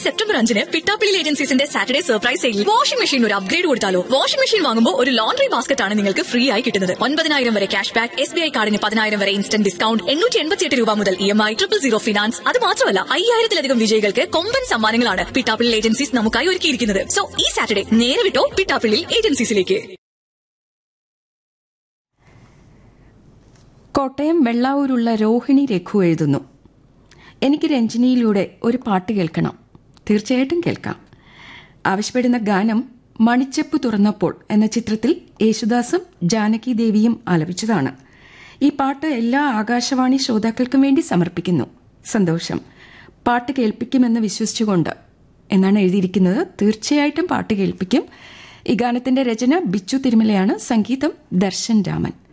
September അഞ്ചിന് പിട്ടാപ്പിള്ളി ഏജൻസീസിന്റെ Saturday surprise സെയിലിൽ വാഷിംഗ് മെഷീൻ ഒരു അപ്ഗ്രേഡ് കൊടുത്താലോ വാഷിംഗ് മെഷീൻ വാങ്ങുമ്പോൾ ഒരു ലോണ്ടറി ബാസ്ക്കറ്റ് ആണ് നിങ്ങൾക്ക് ഫ്രീ ആയി കിട്ടുന്നത് ഒൻപതിനായിരം വരെ cash back S B I കാർഡിന് പതിനായിരം വരെ ഇൻസ്റ്റന്റ് ഡിസ്കൗണ്ട് എണ്ണൂറ്റി എൺപത്തിയെട്ട് രൂപ മുതൽ E M I triple zero finance അത് മാത്രമല്ല അയ്യായിരത്തിലധികം വിജയികൾക്ക് കൊമ്പൻ സമ്മാനങ്ങളാണ് പിട്ടാപ്പിള്ളി ഏജൻസീസ് നമുക്കായി ഒരുക്കിയിരിക്കുന്നത് സോ ഈ സാറ്റർഡേ നേരെ വിട്ടോ പിട്ടാപ്പിള്ളി ഏജൻസീസിലേക്ക് കോട്ടയം വെള്ളാവൂരുള്ള രോഹിണി രഘു എഴുതുന്നു എനിക്ക് രഞ്ജിനിയിലൂടെ ഒരു പാട്ട് കേൾക്കണം തീർച്ചയായിട്ടും കേൾക്കാം ആവശ്യപ്പെടുന്ന ഗാനം മണിച്ചപ്പ് തുറന്നപ്പോൾ എന്ന ചിത്രത്തിൽ യേശുദാസും ജാനകി ദേവിയും ആലപിച്ചതാണ് ഈ പാട്ട് എല്ലാ ആകാശവാണി ശ്രോതാക്കൾക്കും വേണ്ടി സമർപ്പിക്കുന്നു സന്തോഷം പാട്ട് കേൾപ്പിക്കുമെന്ന് വിശ്വസിച്ചുകൊണ്ട് എന്നാണ് എഴുതിയിരിക്കുന്നത് തീർച്ചയായിട്ടും പാട്ട് കേൾപ്പിക്കും ഈ ഗാനത്തിന്റെ രചന ബിച്ചു തിരുമലയാണ് സംഗീതം ദർശൻ രാമൻ